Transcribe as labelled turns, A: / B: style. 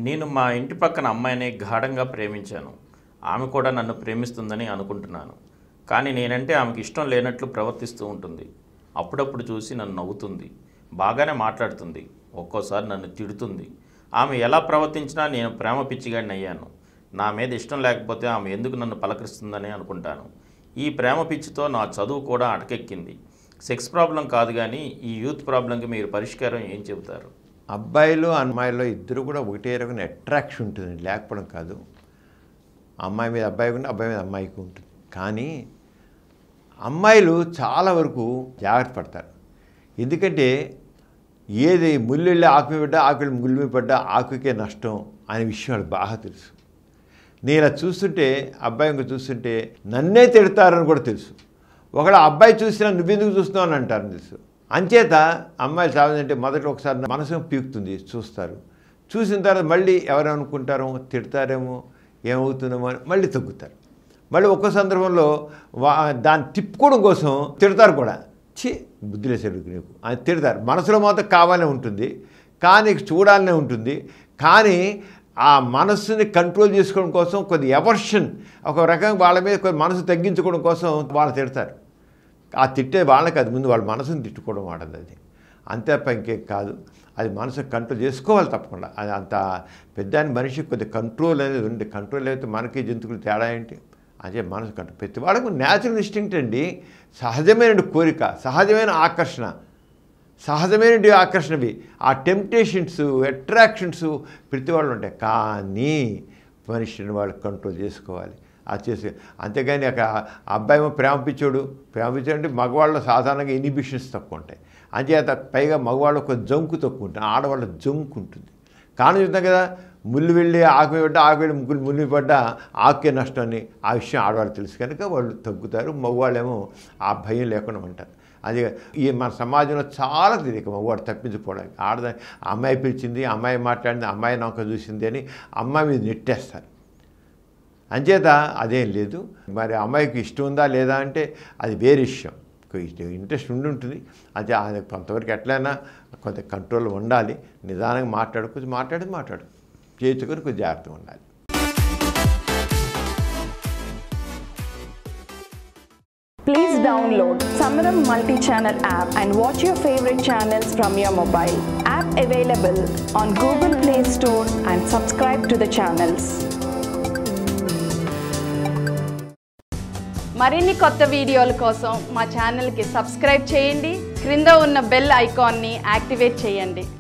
A: నేను మా ఇంటి పక్కన అమ్మాయిని గాఢంగా ప్రేమించాను ఆమె కూడా నన్ను ప్రేమిస్తుందని అనుకుంటున్నాను కానీ నేనంటే ఆమెకి ఇష్టం లేనట్లు ప్రవర్తిస్తూ ఉంటుంది అప్పుడప్పుడు చూసి నన్ను నవ్వుతుంది బాగానే మాట్లాడుతుంది ఒక్కోసారి నన్ను తిడుతుంది ఆమె ఎలా ప్రవర్తించినా నేను ప్రేమ పిచ్చిగాడిని అయ్యాను నా మీద ఇష్టం లేకపోతే ఆమె ఎందుకు నన్ను పలకరిస్తుందని అనుకుంటాను ఈ ప్రేమ పిచ్చితో నా చదువు కూడా అటకెక్కింది సెక్స్ ప్రాబ్లం కాదు కానీ ఈ యూత్ ప్రాబ్లంకి మీరు పరిష్కారం ఏం చెబుతారు
B: అబ్బాయిలు అమ్మాయిలు ఇద్దరు కూడా ఒకటే రకమైన అట్రాక్షన్ ఉంటుంది లేకపోవడం కాదు అమ్మాయి మీద అబ్బాయికి ఉంటుంది అబ్బాయి మీద అమ్మాయికి ఉంటుంది కానీ అమ్మాయిలు చాలా వరకు జాగ్రత్త పడతారు ఎందుకంటే ఏది ముళ్ళు ఆకు మీద పడ్డా ఆకులు ముళ్ళు మీద పడ్డా ఆకుకే నష్టం అనే విషయం వాళ్ళకి బాగా తెలుసు నేను ఇలా చూస్తుంటే అబ్బాయి ఇంక చూస్తుంటే నన్నే తిడతారని కూడా తెలుసు ఒకవేళ అబ్బాయి చూసినా నువ్వెందుకు చూస్తున్నావు అని అంటారని తెలుసు అంచేత అమ్మాయిలు చాలంటే మొదట ఒకసారి మనసు పీకుతుంది చూస్తారు చూసిన తర్వాత మళ్ళీ ఎవరు అనుకుంటారో తిడతారేమో ఏమవుతుందేమో అని మళ్ళీ తగ్గుతారు మళ్ళీ ఒక్కో సందర్భంలో వా దాన్ని తిప్పుకోవడం కోసం తిడతారు కూడా ఛీ బుద్ధిలేసాడు నీకు అని తిడతారు మనసులో మాత్రం కావాలనే ఉంటుంది కానీ చూడాలనే ఉంటుంది కానీ ఆ మనస్సుని కంట్రోల్ చేసుకోవడం కోసం కొద్ది ఎవర్షన్ ఒక రకంగా వాళ్ళ మీద కొద్ది మనసు తగ్గించుకోవడం కోసం వాళ్ళు తిడతారు ఆ తిట్టే వాళ్ళకి అది ముందు వాళ్ళ మనసుని తిట్టుకోవడం వాడదు అది అంతే తప్ప ఇంకేం కాదు అది మనసు కంట్రోల్ చేసుకోవాలి తప్పకుండా అది అంత పెద్ద మనిషికి కొద్ది కంట్రోల్ అనేది ఉంది కంట్రోల్ అయితే మనకి జంతువులు తేడా ఏంటి అదే మనసు కంట్రోల్ ప్రతి వాళ్ళకు న్యాచురల్ ఇన్స్టింక్ట్ అండి సహజమైన కోరిక సహజమైన ఆకర్షణ సహజమైన ఆకర్షణవి ఆ టెంప్టేషన్స్ అట్రాక్షన్స్ ప్రతి వాళ్ళు ఉంటాయి కానీ మనిషిని వాళ్ళు కంట్రోల్ చేసుకోవాలి అది చేసి అంతేగాని ఒక అబ్బాయి ఏమో ప్రేమ పిచ్చోడు ప్రేమ పిచ్చోడు అంటే మగవాళ్ళు సాధారణంగా ఇనిబిషన్స్ తక్కువ ఉంటాయి అంచేత పైగా మగవాళ్ళు ఒక జంకు తక్కువ ఉంటుంది ఆడవాళ్ళ జంకు ఉంటుంది కారణం చూద్దాం కదా ముళ్ళు వెళ్ళి ఆకు మీద పడ్డా ఆకు వెళ్ళి ముగ్గులు ముళ్ళు మీద పడ్డా ఆకే నష్టం అని ఆ విషయం ఆడవాళ్ళు తెలుసు కనుక వాళ్ళు తగ్గుతారు మగవాళ్ళేమో ఆ భయం లేకుండా ఉంటారు అది ఈ మన సమాజంలో చాలా తెలియక మగవాడు తప్పించుకోవడానికి ఆడద అమ్మాయి పిలిచింది అమ్మాయి మాట్లాడింది అమ్మాయి నౌక చూసింది అని అమ్మాయి మీద నెట్టేస్తారు అంచేత అదేం లేదు మరి అమ్మాయికి ఇష్టం ఉందా లేదా అంటే అది వేరే విషయం ఇంట్రెస్ట్ ఉండి ఉంటుంది అది అది కొంతవరకు ఎట్లయినా కొంత కంట్రోల్ ఉండాలి నిదానంగా మాట్లాడు కొంచెం మాట్లాడి మాట్లాడు చేయించుకొని కొంచెం జాగ్రత్తగా ఉండాలి
C: Please download Samaram multi-channel app and watch your favorite channels from your mobile. App available on Google Play Store and subscribe to the channels.
D: మరిన్ని కొత్త వీడియోల కోసం మా ఛానల్కి సబ్స్క్రైబ్ చేయండి క్రింద ఉన్న బెల్ ఐకాన్ని యాక్టివేట్ చేయండి